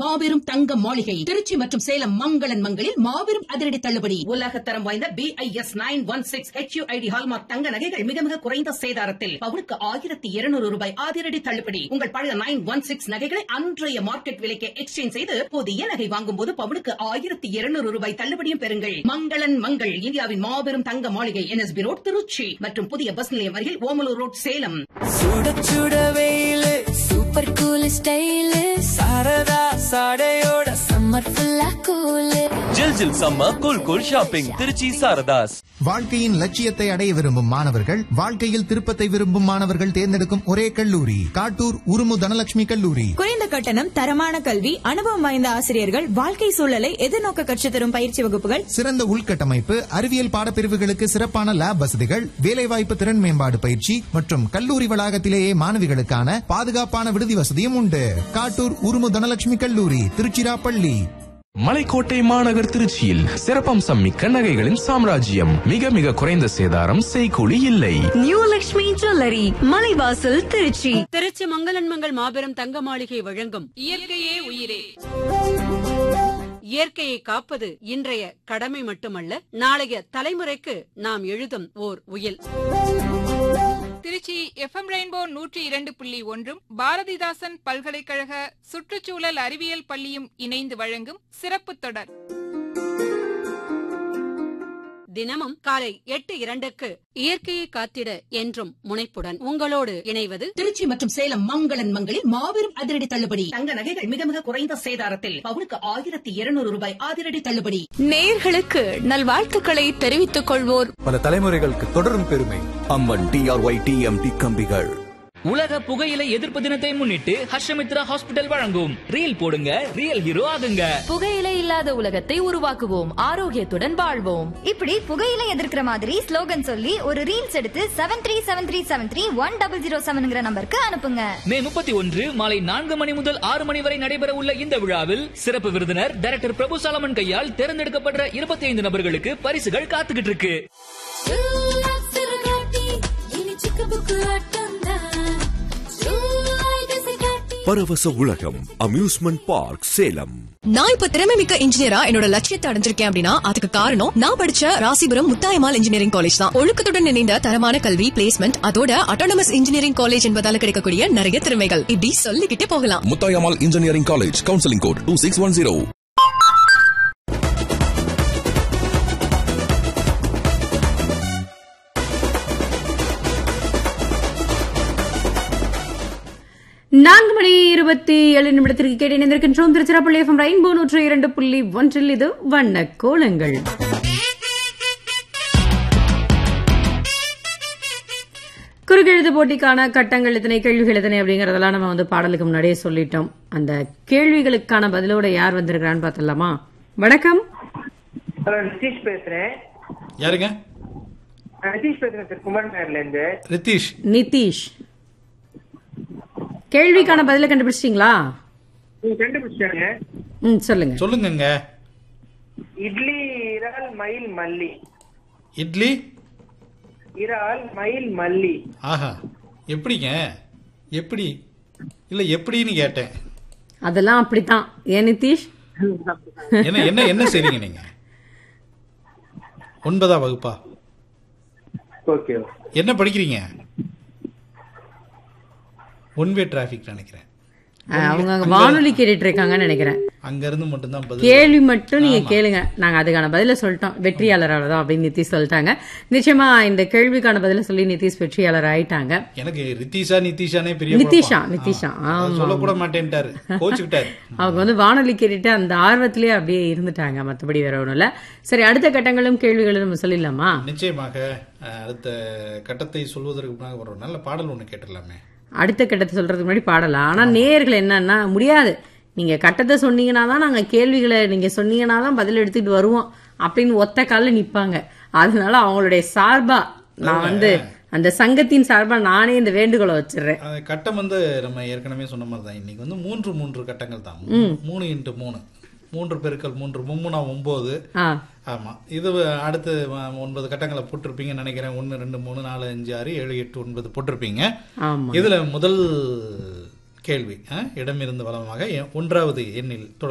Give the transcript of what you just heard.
மாபெரும் தங்க மாளிகை திருச்சி மற்றும் சேலம் மங்களன் மங்களில் மாபெரும் அதிரடி தள்ளுபடி உலகத்தரம் வாய்ந்த B I S nine one six HUID hallmark தங்க நகைகள் மிக மிக குறைந்த சேதாரத்தில் பவுனுக்கு ஆயிரத்தி இருநூறு ரூபாய் அதிரடி தள்ளுபடி உங்கள் பழைய நைன் ஒன் சிக்ஸ் நகைகளை அன்றைய மார்க்கெட் விலைக்கு எக்ஸ்சேஞ்ச் செய்து புதிய நகை வாங்கும் போது பவுனுக்கு ஆயிரத்தி இருநூறு ரூபாய் தள்ளுபடியும் பெறுங்கள் மங்களன் மங்கள் இந்தியாவின் மாபெரும் தங்க மாளிகை என்எஸ்பி ரோட் திருச்சி மற்றும் புதிய பஸ் நிலையம் அருகில் ஓமலூர் ரோட் சேலம் சுட சுட வெயிலு சூப்பர் கூல் ஸ்டைலு சாரதா சாடையோட சம்மர் ஃபுல்லா கூலு ஜில் ஜில் சம்ம cool cool shopping Trichy Saradhas வாழ்க்கையின் லட்சியத்தை அடைய விரும்பும் மாணவர்கள் வாழ்க்கையில் திருப்பத்தை விரும்பும் மாணவர்கள் தேர்ந்தெடுக்கும் ஒரே கல்லூரி காட்டூர் உருமு தனலட்சுமி கல்லூரி குறைந்த கட்டணம் தரமான கல்வி அனுபவம் வாய்ந்த ஆசிரியர்கள் வாழ்க்கை சூழலை எதிர்நோக்க கற்றுத் தரும் பயிற்சி வகுப்புகள் சிறந்த உள்கட்டமைப்பு அறிவியல் பாடப்பிரிவுகளுக்கு சிறப்பான லேப் வசதிகள் வேலைவாய்ப்பு திறன் மேம்பாடு பயிற்சி மற்றும் கல்லூரி வளாகத்திலேயே மாணவிகளுக்கான பாதுகாப்பான விடுதி வசதியும் உண்டு காட்டூர் உருமு தனலட்சுமி கல்லூரி திருச்சிராப்பள்ளி மலைக்கோட்டை மாநகர் திருச்சியில் சிறப்பம்சம் மிக்க நகைகளின் சாம்ராஜ்யம் மிக மிக குறைந்த சேதாரம் செய்கூலி இல்லை நியூ லக்ஷ்மி ஜுவல்லரி மலைவாசல் திருச்சி திருச்சி மங்களன் மங்கள் மாபெரும் தங்க மாளிகை வழங்கும் இயற்கையே உயிரே இயற்கையை காப்பது இன்றைய கடமை மட்டுமல்ல நாளைய தலைமுறைக்கு நாம் எழுதும் ஓர் உயில் திருச்சி எஃப்எம் ரெயின்போ நூற்றி இரண்டு புள்ளி ஒன்றும் பாரதிதாசன் பல்கலைக்கழக சுற்றுச்சூழல் அறிவியல் பள்ளியும் இணைந்து வழங்கும் சிறப்பு தொடர் தினமும் காலை எட்டு இரண்டுக்கு இயற்கையை காத்திட என்றும் முனைப்புடன் உங்களோடு இணைவது திருச்சி மற்றும் சேலம் மங்களன் மங்களில் மாபெரும் அதிரடி தள்ளுபடி தங்க நகைகள் மிக மிக குறைந்த சேதாரத்தில் பவுனுக்கு ஆயிரத்தி இருநூறு ரூபாய் அதிரடி தள்ளுபடி நேர்களுக்கு நல்வாழ்த்துக்களை தெரிவித்துக் கொள்வோர் பல தலைமுறைகளுக்கு தொடரும் பெருமை அம்மன் டிஆர்ஒய் டிஎம்டி கம்பிகள் உலக புகையிலை எதிர்ப்பு தினத்தை முன்னிட்டு ஹர்ஷமித்ரா ஹாஸ்பிட்டல் வழங்கும் ரீல் போடுங்க ரியல் ஹீரோ ஆகுங்க புகையிலை இல்லாத உலகத்தை உருவாக்குவோம் ஆரோக்கியத்துடன் வாழ்வோம் இப்படி புகையில எதிர்க்கிற மாதிரி ஸ்லோகன் சொல்லி ஒரு ரீல்ஸ் எடுத்து seven three seven three seven three one double zero செவன்ங்கிற நம்பருக்கு அனுப்புங்க மே முப்பத்தி ஒன்று மாலை நான்கு மணி முதல் ஆறு மணி வரை நடைபெற உள்ள இந்த விழாவில் சிறப்பு விருந்தினர் டைரக்டர் பிரபு சாலமன் கையால் தேர்ந்தெடுக்கப்பட்ட இருபத்தி ஐந்து நபர்களுக்கு பரிசுகள் காத்துக்கிட்டு இருக்கு பரவச உலகம் அம்யூஸ்மெண்ட் பார்க் சேலம் நான் இப்ப திறமை மிக்க இன்ஜினியரா என்னோட லட்சியத்தை அடைஞ்சிருக்கேன் அப்படின்னா அதுக்கு காரணம் நான் படிச்ச ராசிபுரம் முத்தாயமால் இன்ஜினியரிங் காலேஜ் தான் ஒழுக்கத்துடன் இணைந்த தரமான கல்வி பிளேஸ்மெண்ட் அதோட அட்டானமஸ் இன்ஜினியரிங் காலேஜ் என்பதால கிடைக்கக்கூடிய நிறைய திறமைகள் இப்படி சொல்லிக்கிட்டே போகலாம் Muthayammal engineering college counselling code two six one zero நான்கு மணி இருபத்தி ஏழு நிமிடத்திற்கு கேட்டு இணைந்திருக்கின்றோம் திருச்சிராப்பள்ளி எஃப்எம் ரெயின்போ நூற்று இரண்டு புள்ளி ஒன்றில் இது வண்ண கோலங்கள் குறுக்கெழுத்து போட்டிக்கான கட்டங்கள் எத்தனை கேள்விகள் எத்தனை அப்படிங்கறதெல்லாம் நம்ம வந்து பாடலுக்கு முன்னாடியே சொல்லிட்டோம் அந்த கேள்விகளுக்கான பதிலோட யார் வந்திருக்கிறான்னு பார்த்தலாமா வணக்கம் ஹலோ நிதிஷ் பேசுறேன் யாருங்க நான் நிதிஷ் பேசுறேன் சார் குமார் நகர்ல இருந்து ரித்தீஷ் நிதிஷ் கேள்விக்கான பதில கண்டுபிடிச்சிட்டீங்களா நீங்க கண்டுபிடிச்சாங்க ம் சொல்லுங்க சொல்லுங்கங்க இட்லி இறால் மயில் மல்லி இட்லி இறால் மயில் மல்லி ஆஹா எப்படிங்க எப்படி இல்ல எப்படின்னு கேட்டேன் அதெல்லாம் அப்படித்தான் ஏன் நிதிஷ் என்ன என்ன என்ன செய்றீங்க நீங்க ஒன்பதாம் வகுப்பா ஓகே என்ன படிக்கிறீங்க ஒன்வே டிராபிக் நினைக்கிறேன் அவங்க அங்க வானொலி கேட்டுட்டு இருக்காங்கன்னு நினைக்கிறேன் அங்க இருந்து மட்டும்தான் பதில் கேள்வி மட்டும் நீங்க கேளுங்க நாங்க அதுக்கான பதில சொல்லிட்டோம் வெற்றியாளராக தான் அப்படின்னு நிதிஷ் சொல்லிட்டாங்க நிச்சயமா இந்த கேள்விக்கான பதில சொல்லி நிதிஷ் வெற்றியாளர் ஆயிட்டாங்க எனக்கு ரித்தீஷா நிதிஷானே பெரிய நிதிஷா குழப்பம். நிதிஷா ஆ, ஆமா சொல்லக்கூட மாட்டேன்ட்டாரு கோச்சுக்கிட்டாரு அவங்க வந்து வானொலி கேட்டுட்டு அந்த ஆர்வத்திலேயே அப்படியே இருந்துட்டாங்க மத்தபடி வேற ஒண்ணும் இல்ல சரி அடுத்த கட்டங்களும் கேள்விகளும் நம்ம சொல்லிடலாமா நிச்சயமாக அஹ், அடுத்த கட்டத்தை சொல்வதற்கு முன்னாடி ஒரு நல்ல பாடல் ஒண்ணு கேட்டுடலாமே அடுத்த கட்டத்தை சொல்றதுக்கு முன்னாடி பாடலாம் ஆனா நேயர்கள் என்னன்னா முடியாது நீங்க கட்டத்தை சொன்னீங்கன்னா தான் நாங்க கேள்விகளை நீங்க சொன்னீங்கன்னா தான் பதில் எடுத்துட்டு வருவோம் அப்படின்னு ஒத்த காலில் நிப்பாங்க அதனால அவங்களுடைய சார்பா நான் வந்து அந்த சங்கத்தின் சார்பா நானே இந்த வேண்டுகோளை வச்சிடுறேன் அது கட்டம் வந்து நம்ம ஏற்கனவே சொன்ன மாதிரி தான் இன்னைக்கு வந்து மூன்று மூன்று கட்டங்கள் தான் ம். மூணு இன்ட்டு மூணு மூன்று பெருக்கல் மூன்று மும்மூணா ஒன்பது ஆ ஆமா இது அடுத்து அஹ், ஒன்பது கட்டங்களை போட்டிருப்பீங்கன்னு நினைக்கிறேன் ஒன்னு ரெண்டு மூணு நாலு அஞ்சு ஆறு ஏழு எட்டு ஒன்பது போட்டிருப்பீங்க ஆமா இதுல முதல் கேள்வி ஆ? இடமிருந்து வலமாக எ- ஒன்றாவது எண்ணில் தொடர்